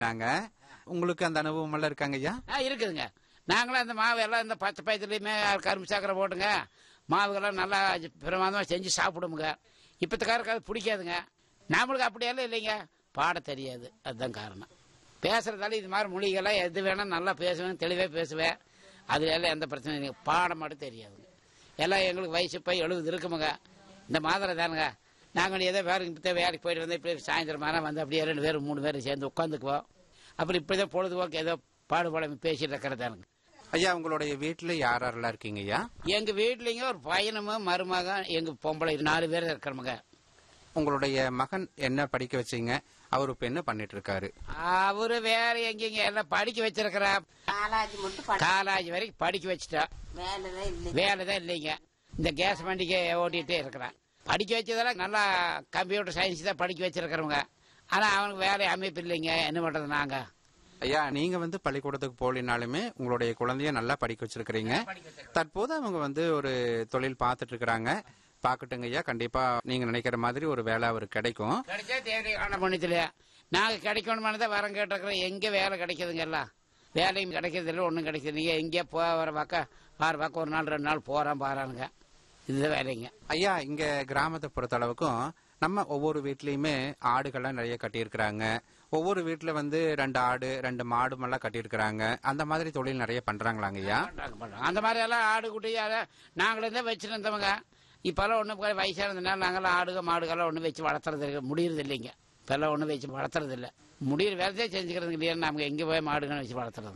நாங்க உங்களுக்கு அந்த அனுபவம் எல்லாம் இருக்காங்க ஐயா ஆ இருக்குதுங்க நாங்களும் அந்த மாவு எல்லாம் இந்த பச்சை பயத்துலையுமே கரும்பு சக்கரை போட்டுங்க மாவுகள்லாம் நல்லா பிரமாதமாக செஞ்சு சாப்பிடுமுங்க இப்போத்துக்காருக்கு அது பிடிக்காதுங்க நம்மளுக்கு அப்படியெல்லாம் இல்லைங்க பாட தெரியாது அதுதான் காரணம் பேசுறதால இது மாதிரி மொழிகள்லாம் எது வேணால் நல்லா பேசுவேன் தெளிவாக பேசுவேன் அதுல எல்லாம் எந்த பிரச்சனையும் இல்லைங்க பாட மட்டும் தெரியாதுங்க எல்லாம் எங்களுக்கு வயசு போய் எழுபது இருக்குமுங்க இந்த மாதிரி தானுங்க நாங்கள் ஏதோ வேறு இப்போ வேலைக்கு போயிட்டு வந்து இப்படி சாயந்தரம் ஆனால் வந்து அப்படியே ரெண்டு பேரும் மூணு பேரும் சேர்ந்து உட்காந்துக்குவோம் அப்புறம் இப்படி தான் பொழுதுபோக்கு ஏதோ பாடுபாடம் பேசிட்டு இருக்கிறதானுங்க ஐயா உங்களுடைய வீட்டுல யார் யாரெல்லாம் இருக்கீங்க ஐயா எங்க வீட்லங்க ஒரு பையனும் மருமகன் எங்க பொம்பளை நாலு பேர் இருக்கிறவங்க உங்களுடைய மகன் என்ன படிக்க வச்சீங்க அவர் இப்ப என்ன பண்ணிட்டு இருக்காரு அவரு வேற எங்கெங்க எல்லாம் படிக்க வச்சிருக்கிறா காலாஜி மட்டும் படி காலேஜ் வரைக்கும் படிக்க வச்சுட்டா வேலைதான் இல்லை வேலை தான் இல்லைங்க இந்த கேஸ் வண்டிக்கு ஓட்டிகிட்டே இருக்கிறான் படிக்க வச்சதெல்லாம் நல்லா கம்ப்யூட்டர் சயின்ஸ் தான் படிக்க வச்சிருக்கிறவங்க ஆனா அவனுக்கு வேலை அமைப்பு இல்லைங்க என்ன பண்றது நாங்க ஐயா நீங்க வந்து பள்ளிக்கூடத்துக்கு போலினாலுமே உங்களுடைய குழந்தைய நல்லா படிக்க வச்சிருக்கிறீங்க தற்போது அவங்க வந்து ஒரு தொழில் பார்த்துட்டு இருக்கிறாங்க பாக்கட்டுங்க ஐயா கண்டிப்பா நீங்க நினைக்கிற மாதிரி ஒரு வேலை அவருக்கு கிடைக்கும் கிடைச்சா தேவை காண பண்ணித்துல நாங்க கிடைக்கணுமானு தான் வரம் கேட்டிருக்கிறோம் எங்க வேலை கிடைக்குதுங்க எல்லாம் வேலையும் கிடைக்கிறது இல்லை ஒன்றும் கிடைக்குது நீங்க எங்கேயா போ வர பக்கம் வார பக்கம் ஒரு நாள் ரெண்டு நாள் போறான் பாறானுங்க இதுதான் வேலைங்க ஐயா இங்க கிராமத்தை பொறுத்த அளவுக்கும் நம்ம ஒவ்வொரு வீட்லயுமே ஆடுகள்லாம் நிறைய கட்டியிருக்கிறாங்க ஒவ்வொரு வீட்டுல வந்து ரெண்டு ஆடு ரெண்டு மாடு எல்லாம் கட்டியிருக்கிறாங்க அந்த மாதிரி தொழில் நிறைய பண்றாங்களாங்க ஐயா பண்றாங்க, பண்றாங்க. அந்த மாதிரி எல்லாம் ஆடு குட்டி அதை நாங்களே தான் வச்சுருந்தவங்க இப்பெல்லாம் ஒன்றும் வயசானதுனால நாங்களாம் ஆடுக மாடுகள்லாம் ஒன்றும் வச்சு வளர்த்துறது இல்லை, முடியறது இல்லைங்க இப்பெல்லாம் ஒன்றும் வச்சு வளர்த்துறது இல்லை முடியிற வேலையே செஞ்சுக்கிறது இல்லையா நமக்கு எங்கே போய் மாடுகன்னு வச்சு வளர்த்துறது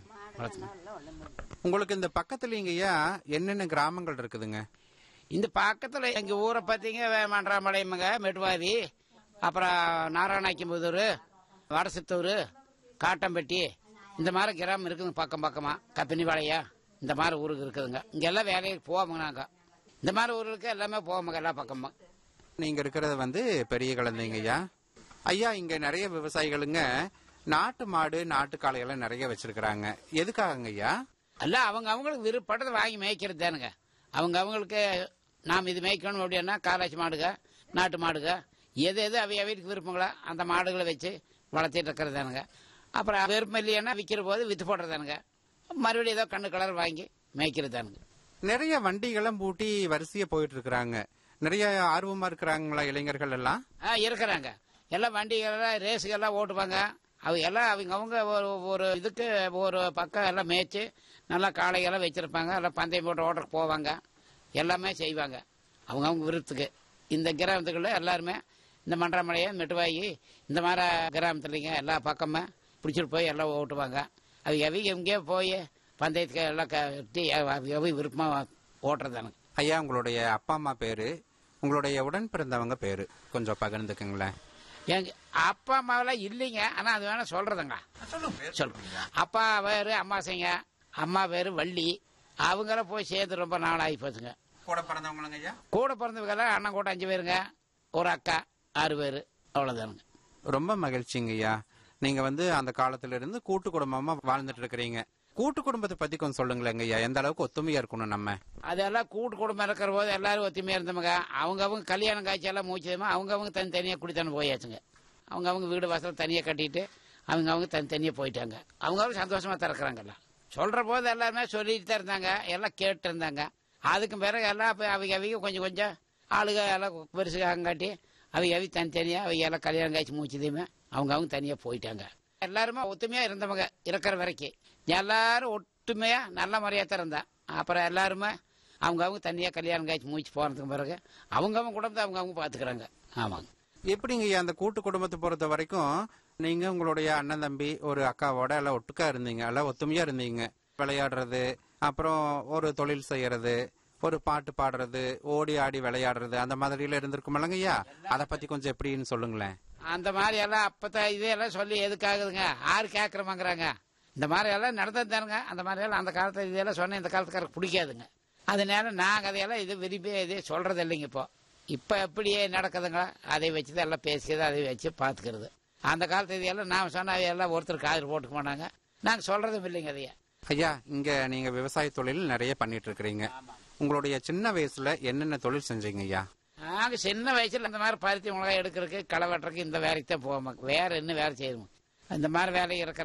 வளர்த்து உங்களுக்கு இந்த பக்கத்துலங்க ஐயா என்னென்ன கிராமங்கள் இருக்குதுங்க இந்த பக்கத்தில் எங்கள் ஊரை பார்த்தீங்க மன்றாமலையமுங்க மெட்டுவாதி அப்புறம் நாராயணாக்கிம்புதூர் வடசித்தூர் காட்டம்பட்டி இந்த மாதிரி கிராமம் இருக்குதுங்க பக்கம் பக்கமாக கப்பினிபாளையா இந்த மாதிரி ஊருக்கு இருக்குதுங்க இங்கெல்லாம் வேலைக்கு போவோங்க நாங்கள் இந்த மாதிரி ஊருக்கு எல்லாமே போவோங்க எல்லா பக்கமும் நீங்க இருக்கிறது வந்து பெரிய குழந்தைங்க ஐயா ஐயா இங்க நிறைய விவசாயிகளுங்க நாட்டு மாடு நாட்டு காளையெல்லாம் நிறைய வச்சிருக்கிறாங்க எதுக்காகங்க ஐயா எல்லாம் அவங்க அவங்களுக்கு விருப்பப்பட்டதை வாங்கி மேய்க்கிறது தானுங்க அவங்க அவங்களுக்கு நாம் இது மேய்க்கணும் அப்படின்னா காலாச்சி மாடுக நாட்டு மாடுக எது எது அவை அவைக்கு விருப்பங்களோ அந்த மாடுகளை வச்சு வளர்த்திட்டு இருக்கிறதானுங்க அப்புறம் விருப்பம் இல்லையானா விற்கிற போது வித்து போடுறதானுங்க மறுபடியும் ஏதோ கண்ணு கலர் வாங்கி மேய்க்கிறதானுங்க நிறைய வண்டிகளும் பூட்டி வரிசையா போயிட்டு இருக்கிறாங்க நிறைய ஆர்வமா இருக்கிறாங்களா இளைஞர்கள் எல்லாம் ஆ இருக்கிறாங்க எல்லாம் வண்டிகளெல்லாம் ரேஸுகெல்லாம் ஓட்டுவாங்க அவங்க எல்லாம் அவங்க அவங்க ஒரு ஒரு இதுக்கு ஒரு பக்கம் எல்லாம் மேய்ச்சி நல்லா காளைகள்லாம் வச்சிருப்பாங்க எல்லாம் பந்தயம் போட்டு ஓட்டருக்கு போவாங்க எல்லாமே செய்வாங்க அவங்க அவங்க விருப்பத்துக்கு இந்த கிராமத்துக்குள்ள எல்லாருமே இந்த மன்றமலையை மெட்டுவாயி இந்த மாதிரி கிராமத்துலங்க எல்லா பக்கமே பிடிச்சிட்டு போய் எல்லாம் ஓட்டுவாங்க அவங்க அவங்க எங்கேயோ போய் பந்தயத்துக்கு எல்லாம் கட்டி அவங்க விருப்பமாக ஓட்டுறதானுங்க ஐயா உங்களுடைய அப்பா அம்மா பேரு உங்களுடைய உடன் பிறந்தவங்க பேரு கொஞ்சம் பகிர்ந்துக்குங்களேன் எங்க அப்பா அம்மாவெல்லாம் இல்லைங்க ஆனா அது வேணா சொல்றதுங்க சொல்லுங்க அப்பா பேரு அம்மாசைங்க அம்மா பேரு வள்ளி அவங்களாம் போய் சேர்ந்து ரொம்ப நாள் ஆகி போச்சுங்க கூட பிறந்தவங்களுங்க ஐயா கூட பிறந்தவங்க அண்ணன் கூட அஞ்சு பேருங்க ஒரு அக்கா ஆறு பேர் அவ்வளவுதானுங்க ரொம்ப மகிழ்ச்சிங்க ஐயா நீங்க வந்து அந்த காலத்துல இருந்து கூட்டு குடும்பமா வாழ்ந்துட்டு இருக்கிறீங்க கூட்டு குடும்பத்தை பத்தி கொஞ்சம் சொல்லுங்களேங்க ஐயா எந்த அளவுக்கு ஒத்துமையா இருக்கணும் நம்ம அதெல்லாம் கூட்டு குடும்பம் இருக்கிற போது எல்லாரும் ஒத்துமையா இருந்தவங்க அவங்க அவங்க கல்யாணம் காட்சி எல்லாம் மூச்சதுமா அவங்க அவங்க தனி தனியாக குடித்தானே போயாச்சுங்க அவங்க அவங்க வீடு வாசல் தனியாக கட்டிட்டு அவங்க அவங்க தனி தனியாக போயிட்டாங்க அவங்க அவங்க சந்தோஷமா தான் இருக்கிறாங்கல்ல சொல்ற போது எல்லாருமே சொல்லிட்டு தான் இருந்தாங்க எல்லாம் கேட்டு இருந்தாங்க அதுக்கு பிறகு எல்லாம் இப்ப அவங்க அவங்க கொஞ்சம் கொஞ்சம் ஆளுக எல்லாம் பெருசுகாங்காட்டி அவங்க அவங்க தனித்தனியா அவங்க எல்லாம் கல்யாணம் காய்ச்சி மூச்சதையுமே அவங்க அவங்க தனியாக போயிட்டாங்க எல்லாருமே ஒத்துமையா இருந்தவங்க இருக்கிற வரைக்கும் எல்லாரும் ஒற்றுமையா நல்ல முறையா தான் இருந்தான் அப்புறம் எல்லாருமே அவங்க அவங்க தனியா கல்யாணம் காய்ச்சி மூச்சு போனதுக்கு பிறகு அவங்க அவங்க குடும்பத்தை அவங்க அவங்க பாத்துக்கிறாங்க ஆமாங்க எப்படிங்க ஐயா அந்த கூட்டு குடும்பத்தை பொறுத்த வரைக்கும் நீங்க உங்களுடைய அண்ணன் தம்பி ஒரு அக்காவோட எல்லாம் ஒட்டுக்கா இருந்தீங்க எல்லாம் ஒத்துமையா இருந்தீங்க விளையாடுறது அப்புறம் ஒரு தொழில் செய்யறது ஒரு பாட்டு பாடுறது ஓடி ஆடி விளையாடுறது அந்த மாதிரி எல்லாம் இருந்திருக்குமில்லங்க ஐயா அதை பத்தி கொஞ்சம் எப்படின்னு சொல்லுங்களேன் அந்த மாதிரி எல்லாம் அப்பதான் இதெல்லாம் சொல்லி எதுக்காகுதுங்க யாரு கேட்கறமாங்கிறாங்க இந்த மாதிரி எல்லாம் நடந்தது தானுங்க அந்த மாதிரி எல்லாம் அந்த காலத்துல இதெல்லாம் சொன்ன இந்த காலத்துக்காரருக்கு பிடிக்காதுங்க அதனால நாங்க அதையெல்லாம் இது விரும்பி இது சொல்றது இல்லைங்க இப்போ இப்ப எப்படியே நடக்குதுங்களா அதை வச்சு தான் எல்லாம் பேசிக்கிறது அதை வச்சு பாத்துக்கிறது அந்த காலத்து இதெல்லாம் நான் சொன்ன எல்லாம் ஒருத்தர் காதில் போட்டுக்க மாட்டாங்க நாங்க சொல்றதும் இல்லைங்க அதைய ஐயா இங்க நீங்க விவசாய தொழில் நிறைய பண்ணிட்டு இருக்கிறீங்க உங்களுடைய சின்ன வயசுல என்னென்ன தொழில் செஞ்சீங்க ஐயா நாங்க சின்ன வயசுல இந்த மாதிரி பருத்தி மிளகாய் எடுக்கிறதுக்கு களை வெட்டுறதுக்கு இந்த வேலைக்கு தான் போவோம் வேற என்ன வேலை செய்யணும் இந்த மாதிரி வேலை இருக்கிற